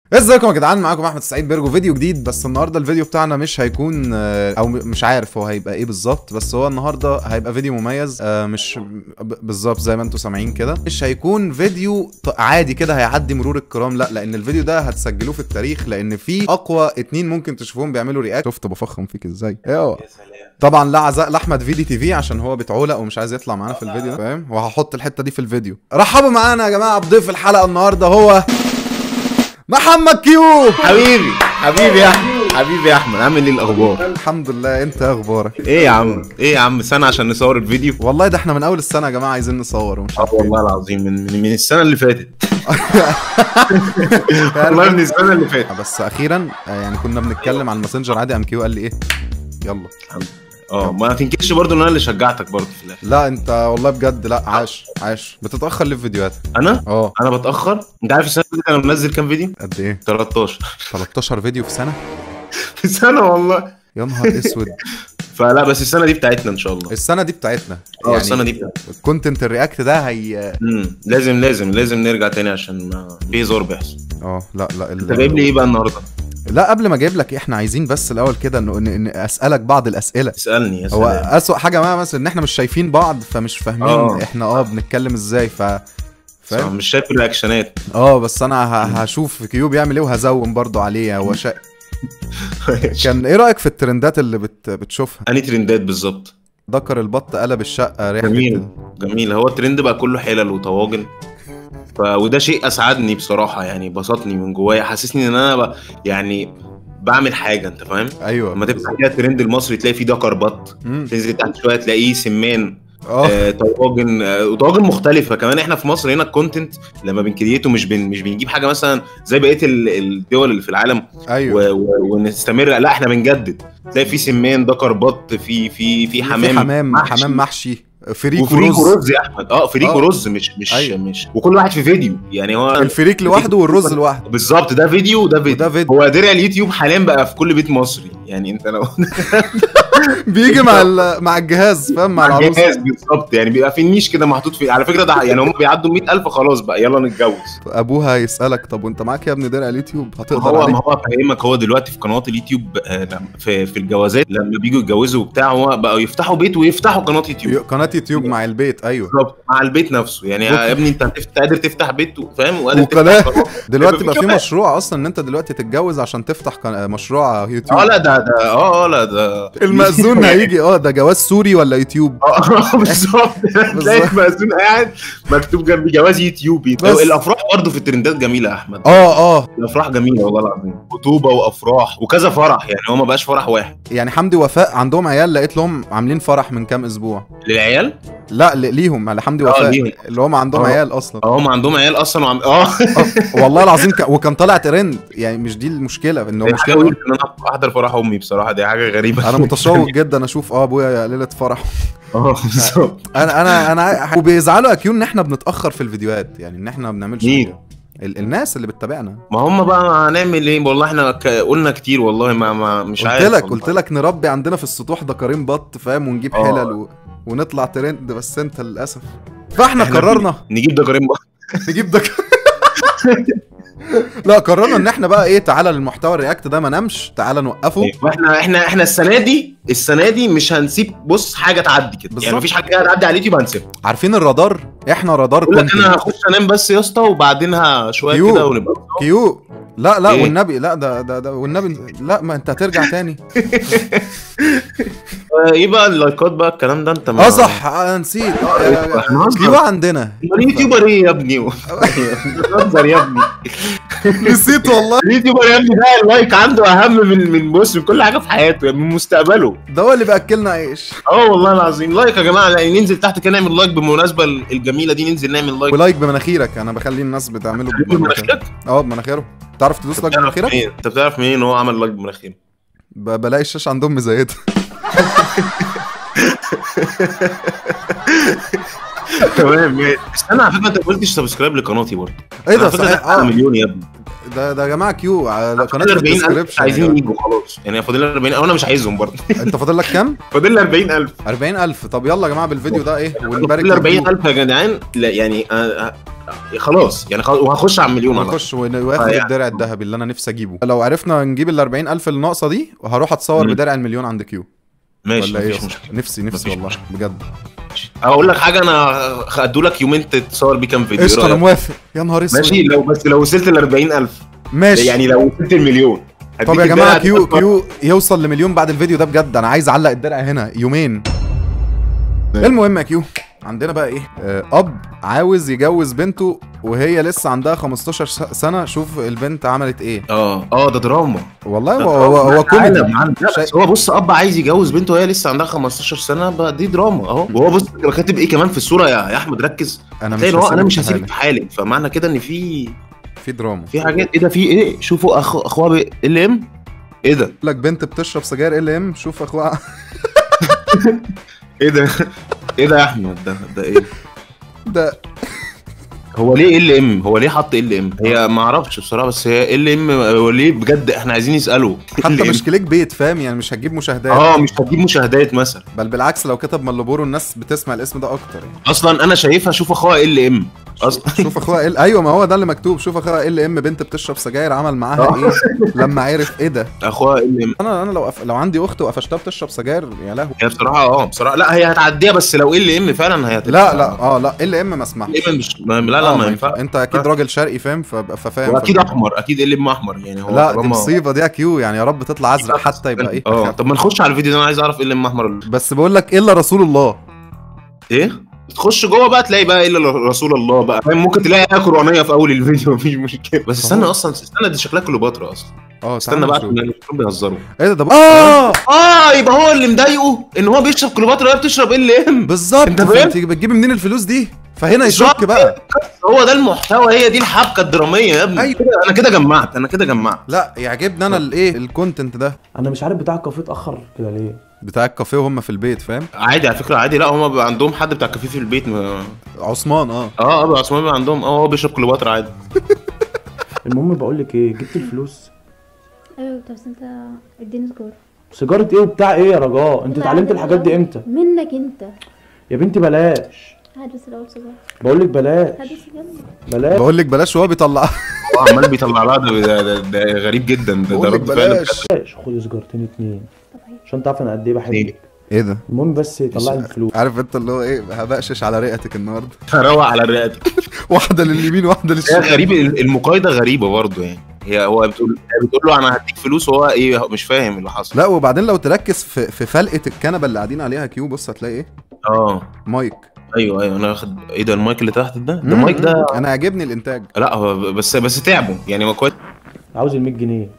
ازيكم يا جدعان معاكم احمد سعيد بيرجو فيديو جديد بس النهارده الفيديو بتاعنا مش هيكون آه، او م- مش عارف هو هيبقى ايه بالظبط بس هو النهارده هيبقى فيديو مميز آه، مش ب- بالظبط زي ما انتم سامعين كده مش هيكون فيديو ط- عادي كده هيعدي مرور الكرام لا لان الفيديو ده هتسجلوه في التاريخ لان في اقوى اتنين ممكن تشوفوهم بيعملوا رياكت شفت بفخم فيك ازاي ايوه طبعا لا عزاء لاحمد فيدي تي في عشان هو بيتعولق ومش عايز يطلع معانا في الفيديو ده فاهم وهحط الحته دي في الفيديو رحبوا معانا يا جماعه بضيف الحلقه النهارده هو محمد كيو حبيبي حبيبي يا احمد حبيبي يا احمد عامل ايه الاخبار الحمد لله انت ايه اخبارك ايه يا عم ايه يا عم سنه عشان نصور الفيديو والله ده احنا من اول السنه يا جماعه عايزين نصور ومش اه عارف ايه والله العظيم من من, من السنه اللي فاتت والله من السنه اللي فاتت بس اخيرا آه، يعني كنا بنتكلم على الماسنجر عادي ام كيو قال لي ايه يلا اه ما تنكرش برضو ان انا اللي شجعتك برضو في الاخر لا انت والله بجد لا عاش عاش بتتاخر ليه في فيديوهات انا اه انا بتاخر انت عارف السنه اللي انا منزل كام فيديو قد ايه 13 13 فيديو في سنه في سنه والله يا نهار اسود فلا بس السنه دي بتاعتنا ان شاء الله السنه دي بتاعتنا اه السنه دي بتاعتنا الكونتنت الرياكت ده هي امم لازم لازم لازم نرجع تاني عشان ما في هزار بيحصل اه لا لا ال- انت جايب لي ايه بقى النهارده لا قبل ما اجيب لك احنا عايزين بس الاول كده انه إن- إن اسالك بعض الاسئله اسالني يا هو سلام اسوأ حاجه معايا مثلا ان احنا مش شايفين بعض فمش فاهمين آه. احنا اه بنتكلم ازاي ف صح، فاهم مش شايف الرياكشنات اه بس انا ه- هشوف كيو بيعمل ايه وهزوم برضو عليه هو شا... كان ايه رايك في الترندات اللي بت... بتشوفها انهي ترندات بالظبط ذكر البط قلب الشقه ريحه جميل جميل هو الترند بقى كله حلل وطواجن ف... وده شيء اسعدني بصراحه يعني بسطني من جوايا حسسني ان انا ب... يعني بعمل حاجه انت فاهم ايوه لما تفتح كده الترند المصري تلاقي فيه دكر بط مم. تنزل تحت شويه تلاقيه سمان اه آه، طواجن آه، وطواجن مختلفه كمان احنا في مصر هنا الكونتنت لما بنكريته مش بن... مش بنجيب حاجه مثلا زي بقيه ال- الدول اللي في العالم ايوه و... و... ونستمر لا احنا بنجدد تلاقي في سمان دكر بط في في في حمام في حمام محشي. حمام محشي فريك وفريك ورز ورز يا احمد اه فريك آه. ورز مش مش أيوة. مش وكل واحد في فيديو يعني هو الفريك لوحده والرز لوحده بالظبط ده فيديو وده فيديو وده فيديو. هو درع اليوتيوب حاليا بقى في كل بيت مصري يعني انت لو بيجي مع ال... مع الجهاز فاهم مع العروسه جهاز بالظبط يعني بيبقى في النيش كده محطوط فيه على فكره ده يعني هم بيعدوا 100000 خلاص بقى يلا نتجوز ابوها يسالك طب وانت معاك يا ابني درع اليوتيوب هتقدر هو عليه ما هو فاهمك هو دلوقتي في قنوات اليوتيوب آه، لما- في في الجوازات لما بيجوا يتجوزوا وبتاع هو بقوا يفتحوا بيت ويفتحوا قناه يوتيوب قناه يوتيوب مع البيت ايوه بالظبط مع البيت نفسه يعني أوكي. يا ابني انت هتفت- قادر تفتح بيت و- فاهم وقادر وقناة. تفتح قناة. دلوقتي يبقى بقى في في كمان. مشروع اصلا ان انت دلوقتي تتجوز عشان تفتح قن- مشروع يوتيوب اه لا ده ده اه اه لا ده المأذون هيجي اه ده جواز سوري ولا يوتيوب اه بالظبط تلاقي المأذون قاعد مكتوب جنبي جواز يوتيوبي بس. الافراح برضه في الترندات جميله يا احمد اه اه الافراح جميله والله العظيم خطوبه وافراح وكذا فرح يعني هو ما بقاش فرح واحد يعني حمدي وفاء عندهم عيال لقيت لهم عاملين فرح من كام اسبوع للعيال لا ل- ليهم على حمدي آه، وفاء ليهم. اللي هم عندهم آه. عيال اصلا اه هم عندهم عيال اصلا وعم... اه آه، والله العظيم ك... وكان طالع ترند يعني مش دي المشكله ان هو دي حاجه مشكله ويرد ان انا احضر فرح امي بصراحه دي حاجه غريبه انا متشوق جدا اشوف اه ابويا ليله فرح اه بالظبط انا انا انا وبيزعلوا اكيد ان احنا بنتاخر في الفيديوهات يعني ان احنا ما بنعملش مين؟ فيديو. ال... الناس اللي بتتابعنا ما هم بقى هنعمل ايه والله احنا ك... قلنا كتير والله ما, ما مش قلت عارف لك والله. قلت لك نربي عندنا في السطوح دكارين بط فاهم ونجيب آه. حلل و... ونطلع ترند بس انت للاسف فاحنا إحنا قررنا نجيب دكارين بقى نجيب دك لا قررنا ان احنا بقى ايه تعالى للمحتوى الرياكت ده ما نامش تعالى نوقفه واحنا احنا احنا السنه دي السنه دي مش هنسيب بص حاجه تعدي كده بالظبط. يعني مفيش حاجه كده تعدي على اليوتيوب هنسيبها عارفين الرادار احنا رادار اقول لك كونتنت انا هخش انام بس يا اسطى وبعدين ه- شويه كيو. كده ونبقى كيو لا لا إيه؟ والنبي لا ده ده ده والنبي لا ما انت هترجع تاني آه، ايه بقى اللايكات بقى الكلام ده انت ما اه صح آه، نسيت آه، إحنا هنهزر. كيو عندنا اليوتيوبر ايه يا ابني بتهزر يا ابني نسيت والله اليوتيوبر يا ابني ده اللايك عنده اهم من من بص من كل حاجه في حياته يعني من مستقبله ده هو اللي بياكلنا عيش اه والله العظيم لايك يا جماعه لا ننزل تحت كده نعمل لايك بالمناسبه الجميله دي ننزل نعمل لايك ولايك بمناخيرك انا بخلي الناس بتعمله بمناخيرك بمناخيرك اه بمناخيره تعرف تدوس لايك بتعرف بمناخيرك منين انت بتعرف منين ان هو عمل لايك بمناخيره ب- بلاقي الشاشه عندهم مزيته تمام ماشي. بس انا على فكره انت ما قلتش سبسكرايب لقناتي برضه ايه ده على فكرة صحيح أنا اه مليون يا ابني ده ده يا جماعه كيو على قناه فاضل 40000 الديسكربشن عايزين يجوا خلاص يعني فاضل لنا 40 انا مش عايزهم برضه انت فاضل لك كام فاضل لنا 40000 40000 طب يلا يا جماعه بالفيديو ده ايه ونبارك فاضل لكيو. 40000 يا جدعان لا يعني آه، خلاص يعني خلاص وهخش على المليون على نخش ون- وياخد آه، يعني. الدرع الذهبي اللي انا نفسي اجيبه لو عرفنا نجيب ال 40000 اللي ناقصه دي وهروح اتصور مم. بدرع المليون عند كيو ماشي ولا ايه مفيش يا مشكله اسطى؟ نفسي نفسي مفيش والله مشكلة. بجد اقول لك حاجه انا هدولك يومين تتصور بيه كام فيديو إيه قشطه انا رأيك؟ موافق يا نهار اسود ماشي لو بس لو وصلت ل 40000 ماشي يعني لو وصلت المليون طب يا جماعه كيو كيو يوصل لمليون بعد الفيديو ده بجد انا عايز اعلق الدرع هنا يومين المهم يا كيو عندنا بقى ايه آه، اب عاوز يجوز بنته وهي لسه عندها 15 س- سنه شوف البنت عملت ايه اه اه ده دراما والله ده هو هو, هو دراما. كوميدي عالم، عالم. لا، شيء- بس هو بص اب عايز يجوز بنته وهي لسه عندها 15 سنه بقى دي دراما اهو وهو بص كان كاتب ايه كمان في الصوره يا يا احمد ركز انا مش تلاقي إن هو انا هسيبك مش في هسيبك حالي. في حالي فمعنى كده ان في في دراما في حاجات ايه ده في ايه شوفوا اخو اخوها ال ام ايه ده لك بنت بتشرب سجاير ال ام شوف اخوها ايه ده ايه ده يا احمد ده ده ايه ده هو ليه ال ام هو ليه حط ال ام هي ما اعرفش بصراحه بس هي ال ام هو ليه بجد احنا عايزين نساله حتى LM. مش كليك بيت فاهم يعني مش هتجيب مشاهدات اه مش هتجيب مشاهدات مثلا بل بالعكس لو كتب مالبورو الناس بتسمع الاسم ده اكتر يعني اصلا انا شايفها شوف اخوها ال ام اصلا شوف اخوها ال ايوه ما هو ده اللي مكتوب شوف اخوها ال ام بنت بتشرب سجاير عمل معاها ايه لما عرف ايه ده اخوها ال ام انا انا لو أف... لو عندي اخت وقفشتها بتشرب سجاير يا لهوي هي بصراحه اه بصراحه لا هي هتعديها بس لو ال ام فعلا هي لا لا اه لا ال ام ما اسمعش ال ام مش ما- لا لا آه، ما ينفع انت اكيد راجل شرقي فاهم فب- ففاهم واكيد في- احمر اكيد ال ام احمر يعني هو لا دي طالما- مصيبه دي يا كيو يعني يا رب تطلع ازرق حتى يبقى ايه اه طب ما نخش على الفيديو ده انا عايز اعرف ال ام احمر ولا بس بقول لك الا رسول الله ايه تخش جوه بقى تلاقي بقى الا رسول الله بقى فاهم ممكن تلاقي ايه قرانيه في اول الفيديو مفيش مشكله بس استنى أهو. اصلا استنى دي شكلها كليوباترا اصلا اه استنى تعال بقى نشوف. عشان الاتنين بيهزروا ايه ده ده ب- اه اه يبقى هو اللي مضايقه ان هو بيشرب كليوباترا وهي بتشرب ال ام بالظبط أنت فاهم؟ انت بتجيب منين الفلوس دي فهنا يشك بالظبط. بقى هو ده المحتوى هي دي الحبكه الدراميه يا ابني أيوة. كده انا كده جمعت انا كده جمعت لا يعجبني انا الايه الكونتنت ده انا مش عارف بتاع الكافيه اتاخر كده ليه بتاع الكافيه وهم في البيت فاهم عادي على فكره عادي لا هم بيبقى عندهم حد بتاع كافيه في البيت ما... عثمان اه اه اه بيبقى عثمان بيبقى عندهم اه هو بيشرب كليوباترا عادي المهم بقول لك ايه جبت الفلوس ايوه بس انت اديني سجارة سيجاره ايه وبتاع ايه يا رجاء انت لا، اتعلمت لا، الحاجات دي لا. امتى منك انت يا بنتي بلاش هات بس الاول سجارة بقول لك بلاش هات بس يلا بلاش بقول لك بلاش وهو بيطلع هو عمال بيطلع لها ده, ده, ده, ده غريب جدا ده, ده بقول لك رد فعل بلاش بلاش خدي سيجارتين اتنين طب هي عشان تعرف انا قد ايه اتنين. بحبك ايه ده المهم بس طلعي الفلوس عارف انت اللي هو ايه هبقشش على رئتك النهارده روق على الرئه واحده لليمين واحده هي للشمال غريب المقايضه غريبه برضه يعني هي هو بتقول هي بتقول له انا هديك فلوس وهو ايه مش فاهم اللي حصل لا وبعدين لو تركز في في فلقه الكنبه اللي قاعدين عليها كيو بص هتلاقي ايه اه مايك ايوه ايوه انا واخد ايه ده المايك اللي تحت ده ده مم. المايك ده انا عاجبني الانتاج لا هو بس بس تعبوا يعني ما كويس عاوز ال 100 جنيه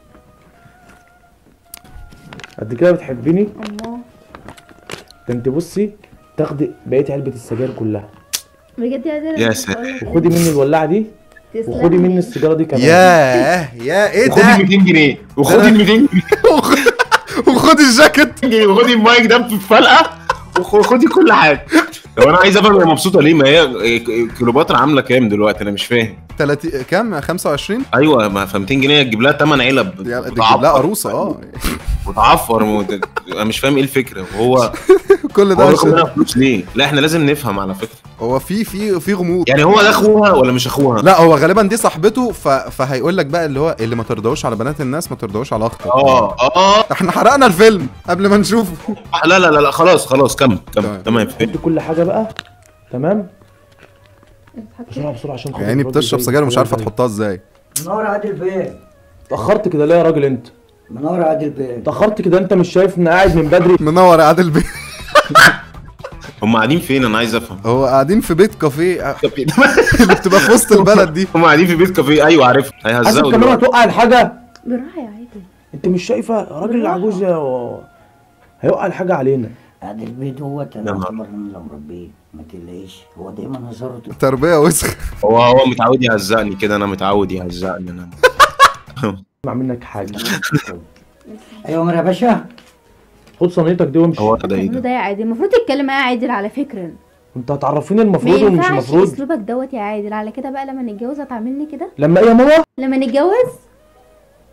قد كده بتحبيني الله ده انت بصي تاخدي بقيه علبه السجاير كلها بجد يا زلمه يا بس سلام. بقول لك وخدي مني الولاعه دي تسلم وخدي لي. مني السيجاره دي كمان ياه يا ايه وخدي ده 200 جنيه وخدي ال 200 جنيه وخد الجاكيت جنيه وخدي المايك ده في فلقه وخدي كل حاجه طب انا عايز افهم هي مبسوطه ليه ما هي كليوباترا عامله كام دلوقتي انا مش فاهم 30 كام 25 ايوه ما ف 200 جنيه تجيب لها 8 علب دي دي وتعفر. لا عروسه اه وتعفر وت- انا مش فاهم ايه الفكره وهو كل هو ده بياخد منها عشان فلوس ليه؟ لا احنا لازم نفهم على فكره هو في في في غموض يعني هو ده اخوها ولا مش اخوها؟ لا هو غالبا دي صاحبته ف... فهيقول لك بقى اللي هو اللي ما ترضاوش على بنات الناس ما ترضاوش على اختك اه اه احنا حرقنا الفيلم قبل ما نشوفه لا لا لا, لا خلاص خلاص كمل تمام. كمل تمام فهمت. خدي كل حاجه بقى تمام بتضحك بسرعه بسرعه عشان خاطر يعني الراجل بتشرب جاي. سجاير ومش عارفه جاي. تحطها ازاي منور عادل بيه اتاخرت كده ليه يا راجل انت منور عادل بيه اتاخرت كده انت مش شايف ان قاعد من بدري منور يا عادل بيه هم قاعدين فين انا عايز افهم هو قاعدين في بيت كافيه اللي بتبقى في وسط البلد دي هم قاعدين في بيت كافيه ايوه عارف عايزك هيهزقوا كمان دلوقتي. هتوقع الحاجه بالراحه يا عادل انت مش شايفه الراجل بالراحة. العجوز يا هيوقع الحاجه علينا عادل بيه دوت يا انا نهار. اعتبر ان انا مربيه ما تقلقش هو دايما هزاره تربيه وسخ هو هو متعود يهزقني كده انا متعود يهزقني انا اسمع منك حاجه ايوه عمر يا باشا خد صينيتك دي وامشي هو ده ايه المفروض ده؟ ده يا عادل المفروض تتكلم معايا عادل على فكره انت هتعرفيني ما المفروض ومش ينفعش المفروض اسلوبك دوت يا عادل على كده بقى لما نتجوز هتعاملني كده لما ايه يا ماما لما نتجوز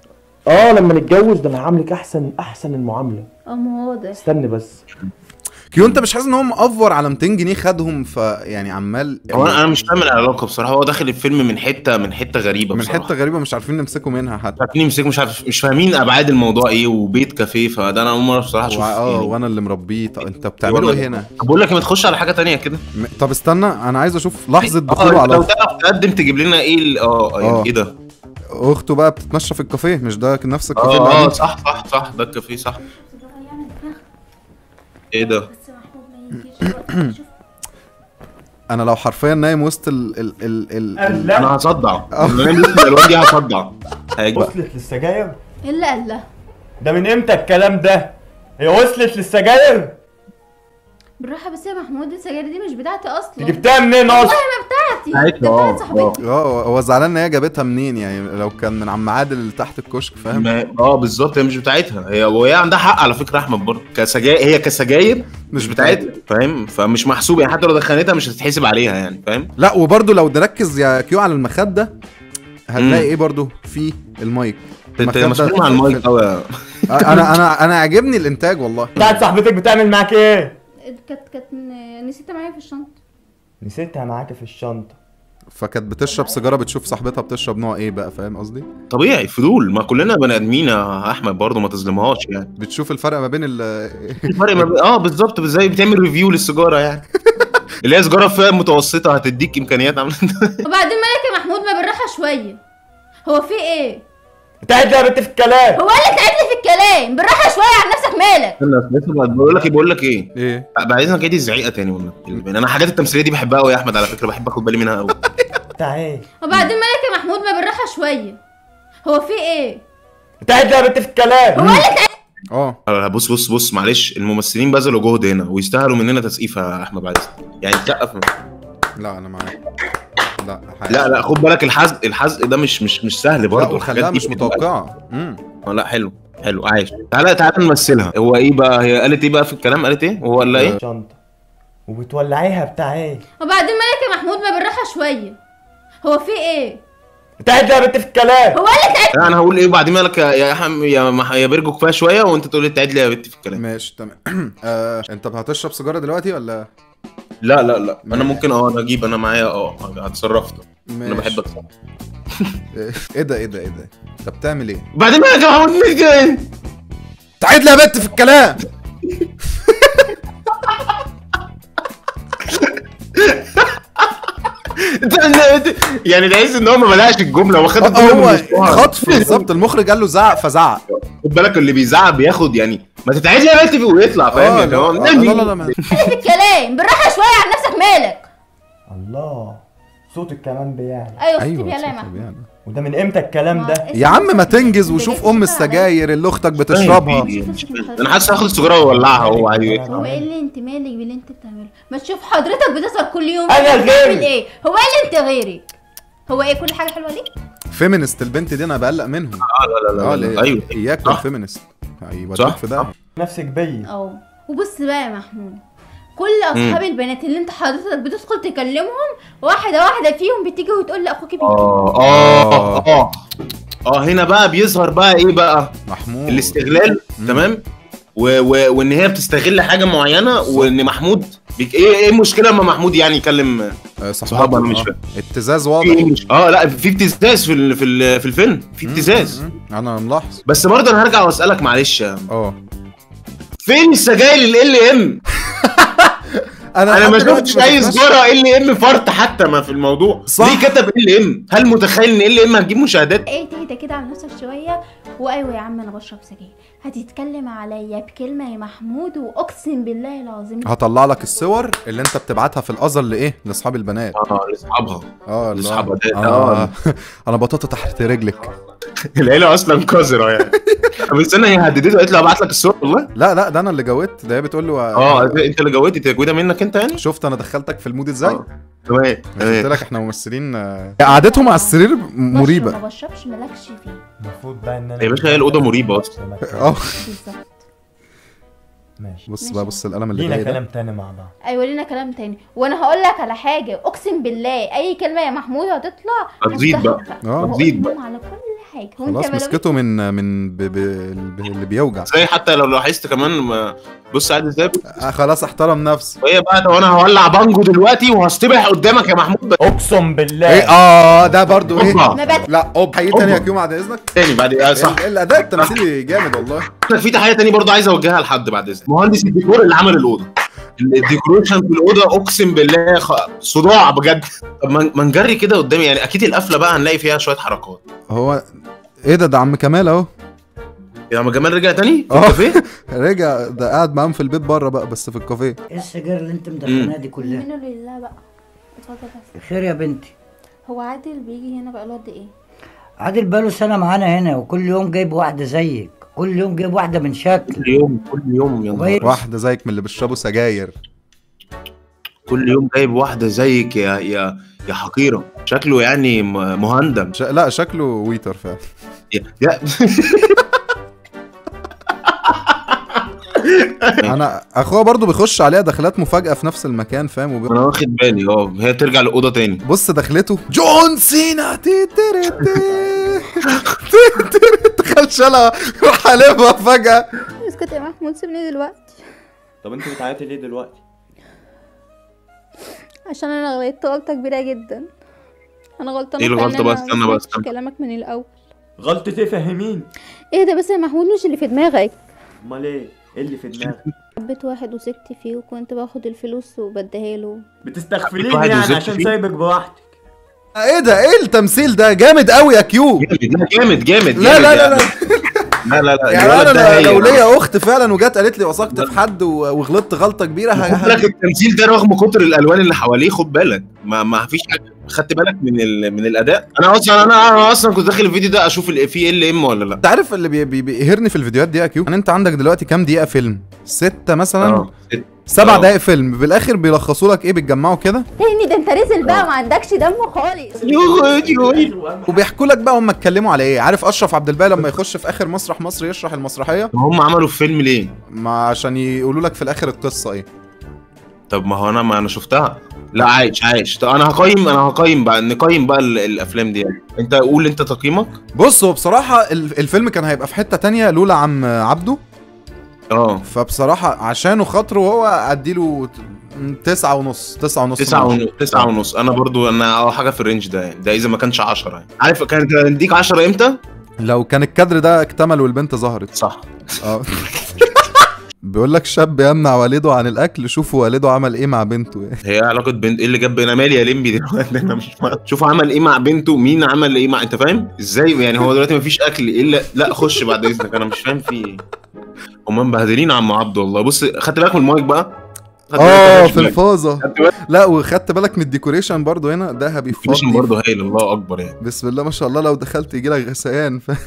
اه لما نتجوز ده انا هعاملك احسن احسن المعامله اه ما هو واضح استني بس كيو انت مش حاسس ان هو مأفور على 200 جنيه خدهم فيعني عمال هو انا أنا مش فاهم العلاقه بصراحه هو داخل الفيلم من حته من حته غريبه من بصراحة. حته غريبه مش عارفين نمسكه منها حتى مش عارفين يمسكوا مش عارف مش فاهمين ابعاد الموضوع ايه وبيت كافيه فده انا اول مره بصراحه اشوف اه يعني. وانا اللي مربيه طب انت بتعمله ايه هنا طب بقول لك ما تخش على حاجه تانية كده م- طب استنى انا عايز اشوف لحظه اه دخوله لو على تعرف تقدم تجيب لنا ايه ال- اه آه. يعني ايه ده اخته بقى بتتمشى في الكافيه مش ده نفس الكافيه اللي اه اه عليه؟ صح صح صح ده الكافيه صح ايه ده انا لو حرفيا نايم وسط ال ال ال ال لا انا هصدع انا نايم وسط الالوان دي هصدع هيجي وصلت للسجاير ايه اللي قال له ده من امتى الكلام ده هي وصلت للسجاير بالراحه بس يا محمود السجاير دي مش بتاعتي اصلا جبتها منين اصلا والله ما بتاعتي بتاعتها، ده اه، بتاعت صاحبتي اه هو زعلان ان هي جابتها منين يعني لو كان من عم عادل اللي تحت الكشك فاهم ما- اه بالظبط هي مش بتاعتها هي وهي عندها حق على فكره احمد برضه كسجاير هي كسجاير مش بتاعتها فاهم فمش محسوب يعني حتى لو دخنتها مش هتتحسب عليها يعني فاهم لا وبرده لو نركز يا كيو على المخده هنلاقي مم. ايه برضو في المايك انت المخدة- مسؤول عن المايك قوي يا- انا انا انا عاجبني الانتاج والله بتاعت صاحبتك بتعمل معاك ايه كانت كانت نسيتها معايا في الشنطه نسيتها معاك في الشنطه فكانت بتشرب سيجاره بتشوف صاحبتها بتشرب نوع ايه بقى فاهم قصدي طبيعي فضول ما كلنا بني ادمين يا احمد برضه ما تظلمهاش يعني بتشوف الفرق ما بين ال الفرق ما بين- اه بالظبط زي بتعمل ريفيو للسيجاره يعني اللي هي سيجاره فيها متوسطه هتديك امكانيات عامله وبعدين مالك يا محمود ما بالراحه شويه هو في ايه بتاعت يا بنت في الكلام هو اللي تعبني في الكلام بالراحه شويه عن نفسك مالك بقول لك ايه بقول لك ايه ايه بعد اذنك عيد الزعيقه تاني والله انا حاجات التمثيليه دي بحبها قوي يا احمد على فكره بحب اخد بالي منها قوي بتاع ايه وبعدين مالك يا محمود ما بالراحه شويه هو في ايه بتاعت يا بنت في الكلام هو اللي تعبني اه لا، لا، بص بص بص معلش الممثلين بذلوا جهد هنا ويستاهلوا مننا تسقيف يا احمد بعد إذنك. يعني تسقف لا انا معاك لا لا لا خد بالك الحزق الحزق ده مش مش مش سهل لا برضه وخلاها الحاجات دي مش بتبقى- متوقعه امم آه، لا حلو حلو عايش تعالى تعالى نمثلها هو ايه بقى هي قالت ايه بقى في الكلام قالت ايه وهو قال لها ايه الشنطه وبتولعيها بتاع ايه وبعدين مالك يا محمود ما بالراحه شويه هو في ايه بتاعت يا بنت في الكلام هو اللي تعبني لا انا هقول ايه وبعدين مالك يا يا حم يا مح- يا بيرجو كفايه شويه وانت تقول لي تعيد لي يا بنتي في الكلام ماشي تمام آه، انت هتشرب سيجاره دلوقتي ولا لا لا لا انا ممكن اه انا اجيب انا معايا اه هتصرف انا ماشي. بحب اتصرف ايه ده ايه ده ايه ده انت بتعمل ايه بعدين مالك يا محمود مش جاي تعيد لي يا بت في الكلام انت انت- يعني تحس ان هو ما بداش الجمله هو خد الجمله من هو نصها. خطف بالظبط المخرج قال له زعق فزعق خد بالك اللي بيزعق بياخد يعني ما تتعيد لي يا بنتي ويطلع فاهم اه يعني لا هو لا لا لا, لا ما- في الكلام بالراحه شويه عن نفسك مالك الله صوت الكلام بيعلى ايوه ايوه ايوه يلا يا صوت محمود يعني. وده من امتى الكلام ده يا عم ما تنجز وشوف ام السجاير اللي اختك بتشربها انا حاسس هاخد السيجاره واولعها هو عادي هو ايه اللي انت مالك باللي انت بتعمله ما تشوف حضرتك بتظهر كل يوم أنا بتعمل غيرك. ايه هو ايه اللي انت غيري هو ايه كل حاجه حلوه ليك فيمينست البنت دي انا بقلق منهم لا لا لا, اه لا, ليه؟ لا. ايوه اياك صح. والفيمينست هيوديك صح. في ده نفسك بيا اه وبص بقى يا محمود كل اصحاب البنات اللي انت حضرتك بتدخل تكلمهم واحده واحده فيهم بتيجي وتقول لاخوك بيجي اه اه اه اه هنا بقى بيظهر بقى ايه بقى محمود الاستغلال تمام و و وان هي بتستغل حاجه معينه وان محمود بيك ايه ايه المشكله لما محمود يعني يكلم آه، صحابه أنا مش آه. فاهم. ابتزاز في واضح إيه مش- اه لا في ابتزاز في ال- في ال- في الفيلم في ابتزاز مم، مم. انا ملاحظ بس برضه انا هرجع واسالك معلش اه فين السجاير ال ام انا لحد ما دلوقتي شفتش اي شفناش- سجاره ال ام فرط حتى ما في الموضوع صح. ليه كتب ال ام هل متخيل ان ال ام هتجيب مشاهدات ايه تهدى كده على نفسك شويه وايوه يا عم انا بشرب سجاير هتتكلم عليا بكلمه يا محمود واقسم بالله العظيم هطلع لك الصور اللي انت بتبعتها في الازر لايه لاصحاب البنات اه لاصحابها اه اللي هو- لاصحابها ده- آه. انا بطاطا تحت رجلك العيله اصلا قذره يعني طب استنى هي هددته قالت له ابعت لك الصور والله لا لا ده انا اللي جاوبت ده هي بتقول له اه انت اللي جودتي تجويده منك انت يعني شفت انا دخلتك في المود ازاي آه. تمام قلت تمام لك احنا ممثلين آه، قعدتهم على السرير بشرب مريبه ما بشربش مالكش فيه المفروض بقى ان انا يا باشا هي الأوضة مريبة أصلا. اه بالظبط ماشي بص بقى بص القلم اللي لينا جاي ده كلام تاني مع بعض ايوه لينا كلام تاني وانا هقول لك على حاجه اقسم بالله اي كلمه يا محمود هتطلع هتزيد بقى. هتستهبل. اه. وهقول هتزيد بقى. لهم على كل حاجه وانت خلاص بلوي- مسكته من من ب... ب... ب... اللي بيوجع زي حتى لو لاحظت كمان ما- بص عادي ازاي آه، خلاص احترم نفسه وهي بقى ده وانا هولع بانجو دلوقتي وهصطبح قدامك يا محمود اقسم بالله ايه اه ده برضو ايه أوبا. ما بت... لا اوب حقيقي تاني يا كيو بعد اذنك تاني بعد ايه صح ال- الاداء التمثيلي جامد والله في تحيه تاني برضه عايز اوجهها لحد بعد اذنك مهندس الديكور اللي عمل الاوضه الديكوريشن في الاوضه اقسم بالله خ... صداع بجد طب ما ما نجري كده قدامي يعني اكيد القفله بقى هنلاقي فيها شويه حركات هو ايه ده ده عم كمال اهو يا عم جمال رجع تاني في اه. الكافيه رجع ده قاعد معاهم في البيت بره بقى بس في الكافيه ايه السجاير اللي انت مدخناها دي كلها منه لله بقى اتفضل بس خير يا بنتي هو عادل بيجي هنا بقى له قد ايه عادل بقاله سنة معانا هنا وكل يوم جايب واحدة زيك كل يوم جايب واحدة من شكل كل يوم كل يوم يا نهار واحده زيك من اللي بيشربوا سجاير كل يوم جايب واحده زيك يا يا يا حقيره شكله يعني م- مهندم ش... لا شكله ويتر فعلا يا, يا انا اخوها برضو بيخش عليها دخلات مفاجاه في نفس المكان فاهم وبي... انا واخد بالي اه هي ترجع الاوضه تاني بص دخلته جون سينا تي تي تي تي تي تخيل شالها راح حالبها فجاه اسكت يا محمود سيبني دلوقتي طب انت بتعيطي ليه دلوقتي عشان انا غلطت غلطه كبيره جدا انا غلطانه ايه في الغلطة إن بقى؟ أنا استنى ما بقى، سمعتش استنى. كلامك من الاول غلطة ايه فهمين ايه ده بس يا محمود مش اللي في دماغك امال ايه ايه اللي في دماغك حبيت واحد وسكت فيه وكنت باخد الفلوس وبديها له بتستغفليني واحد يعني وزدت عشان فيه؟ سايبك براحتك ايه ده ايه التمثيل ده جامد قوي يا كيو جامد لا جامد جامد لا لا لا لا لا لا لا يعني الولد ده انا لو هايل. ليا اخت فعلا وجت قالت لي وثقت في حد و- وغلطت غلطه كبيره ه- خد بالك التمثيل ده رغم كتر الالوان اللي حواليه خد بالك ما ما فيش حاجه خدت بالك من ال... من الاداء انا اصلا انا انا اصلا كنت داخل الفيديو ده اشوف ال- فيه ال ام ولا لا انت عارف اللي بي- بي- بيقهرني في الفيديوهات دي يا كيو يعني انت عندك دلوقتي كام دقيقه فيلم ستة مثلا اه سبع اه. دقايق فيلم بالاخر بيلخصوا لك ايه بيتجمعوا كده تاني ده انت رزل بقى ما عندكش دم خالص وبيحكوا لك بقى هم اتكلموا على ايه عارف اشرف عبد الباقي لما يخش في اخر مسرح مصر يشرح المسرحيه هم عملوا فيلم ليه ما عشان يقولوا لك في الاخر القصه ايه طب ما هو انا ما انا شفتها لا عايش عايش طب انا هقيم انا هقيم بقى نقيم بقى ال- الافلام دي يعني انت قول انت تقييمك بص هو بصراحه ال- الفيلم كان هيبقى في حته تانية لولا عم عبده اه فبصراحه عشانه خاطره هو اديله ت- تسعة ونص تسعة ونص تسعة من ونص تسعة ونص انا برضو انا اه حاجه في الرينج ده يعني ده اذا ما كانش 10 يعني عارف كانت هنديك 10 امتى لو كان الكادر ده اكتمل والبنت ظهرت صح اه بيقول لك شاب يمنع والده عن الاكل شوفوا والده عمل ايه مع بنته يعني هي علاقه بنت ايه اللي جاب انا مالي يا لمبي دلوقتي انا مش فاهم. شوف عمل ايه مع بنته مين عمل ايه مع انت فاهم ازاي يعني هو دلوقتي مفيش اكل الا لا خش بعد اذنك انا مش فاهم في ايه هم مبهدلين عم عبد والله بص خدت بالك من المايك بقى خدت بالك اه يا في باشا؟ الفازه خدت بالك لا وخدت بالك من الديكوريشن برضو هنا ذهبي ميشن فضي برضه هايل الله اكبر يعني بسم الله ما شاء الله لو دخلت يجي لك غثيان ف...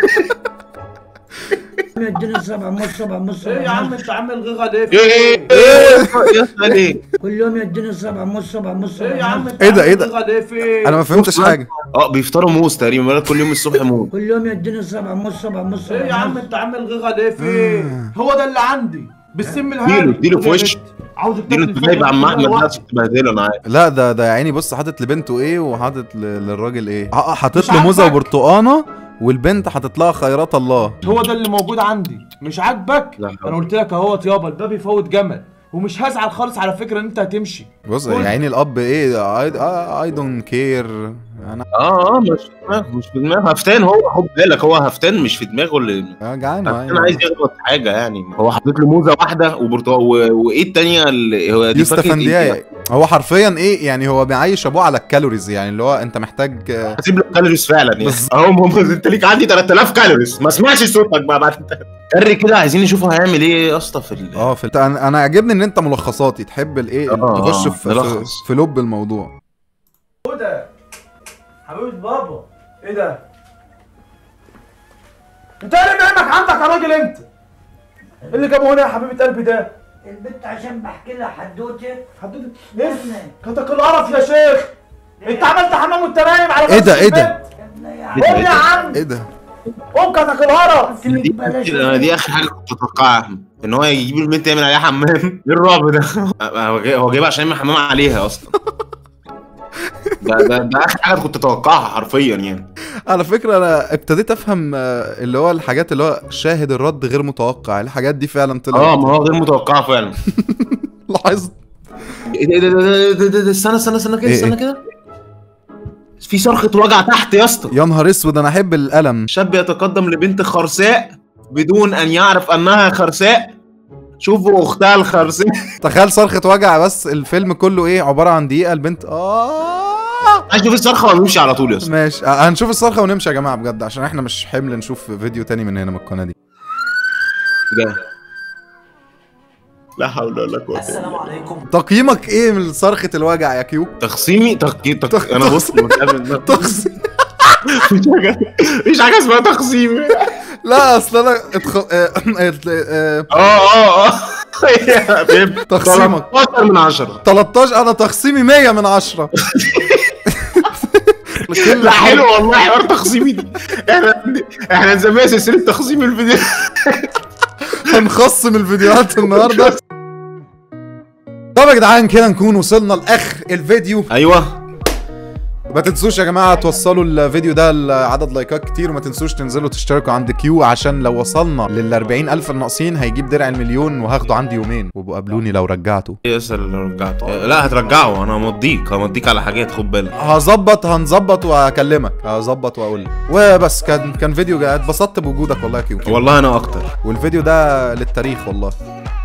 يديني السبع موس سبع موس ايه يا سبع عم موس انت عامل غيغه ليه في ايه ايه يا اسطى ليه كل يوم يديني سبع موس سبع موس ايه يا سبع عم موس انت ايه ده، عامل ايه ده؟ غيغة ليه في انا ما فهمتش شوف حاجه اه بيفطروا موز تقريبا بيقول لك كل يوم الصبح موز كل يوم يديني سبع موس سبع موس ايه سبع يا عم موس انت عامل غيغه ليه في هو ده اللي عندي بالسم الهادي اديله اديله في وش عاوزك اديله انت جايب عم احمد ده عشان تبهدله انا عارف لا ده ده يا عيني بص حاطط لبنته ايه وحاطط ل- للراجل ايه ح- حاطط مش له موزه عاجبك؟ وبرتقانه والبنت حاطط لها خيرات الله هو ده اللي موجود عندي مش عاجبك لا. انا قلت لك اهوت يابا الباب يفوت جمل ومش هزعل خالص على فكره ان انت هتمشي بص قول. يا عيني الاب ايه اي دونت كير انا اه اه مش في دماغه مش في دماغه هفتان هو خد بالك هو هفتان مش في دماغه اللي آه، جعان هفتان عايز يغلط حاجه يعني هو حاطط له موزه واحده وبرتقال و- وايه التانيه اللي هو دي يوسف فاكهة إيه اندياي كده؟ هو حرفيا ايه يعني هو بيعيش ابوه على الكالوريز يعني اللي هو انت محتاج آه، هسيب لك كالوريز فعلا يعني بالظبط. اهو هم- انت ليك عندي 3000 كالوريز ما اسمعش صوتك بقى بعد كري كده عايزين نشوفه هيعمل ايه يا اسطى في ال- اه في انا انا عاجبني ان انت ملخصاتي تحب الايه آه، تخش آه، في, في, نلخص. في لب الموضوع هدى حبيبه بابا ايه ده انت ايه اللي نايمك عندك يا راجل انت إيه اللي جابه هنا يا حبيبه قلبي ده البنت عشان بحكي لها حدوته حددت ايه كتك القرف يا شيخ انت عملت حمام وانت نايم على إيه نفس ده، إيه ده؟ البيت؟ قوم يا عم ايه ده قوم كتك القرف دي, دي, دي اخر حاجه كنت اتوقعها ان هو يجيب البنت يعمل عليها حمام ايه الرعب ده هو جاي- هو جايبها عشان يعمل حمام عليها اصلا ده ده ده اخر حاجه كنت اتوقعها حرفيا يعني على فكره انا ابتديت افهم آه، اللي هو الحاجات اللي هو شاهد الرد غير متوقع الحاجات دي فعلا طلعت اه ما هو غير متوقعه فعلا لاحظت ايه ده ده ده ده- ده ده استنى استنى استنى كده إيه استنى إيه؟ كده في صرخة وجع تحت يا اسطى يا نهار اسود انا احب القلم شاب يتقدم لبنت خرساء بدون ان يعرف انها خرساء شوفوا اختها الخرساء تخيل صرخة وجع بس الفيلم كله ايه عبارة عن دقيقة البنت اه عايز اشوف الصرخه ولا نمشي على طول يا اسطى ماشي آه، هنشوف الصرخة ونمشي يا جماعة بجد عشان احنا مش حمل نشوف فيديو تاني من هنا من القناة دي ده لا حول ولا قوه السلام عليكم تقييمك ايه من صرخة الوجع يا كيو؟ تقسيمي تق... تق... انا بص متقابل- تقص مفيش حاجه مفيش حاجه اسمها تقسيم لا اصل انا اتخ... آه، آه، آه، اه اه اه فهمت. تقسيمك. 13 من 10 13 انا تقسيمي 100 من 10 لا حلو والله حوار تقسيمي دي احنا احنا نسميها سلسله تقسيم الفيديو هنخصم الفيديوهات النهارده طب يا جدعان كده نكون وصلنا لاخر الفيديو ايوه ما تنسوش يا جماعه توصلوا الفيديو ده لعدد لايكات كتير وما تنسوش تنزلوا تشتركوا عند كيو عشان لو وصلنا لل 40000 الناقصين هيجيب درع المليون وهاخده عندي يومين وابقوا قابلوني لو رجعته يا سلام لو رجعت لا هترجعه انا همضيك همضيك على حاجات خد بالك هظبط هنظبط وهكلمك هظبط واقول لك وبس كان كان فيديو جا- اتبسطت بوجودك والله يا كيو والله انا اكتر والفيديو ده للتاريخ والله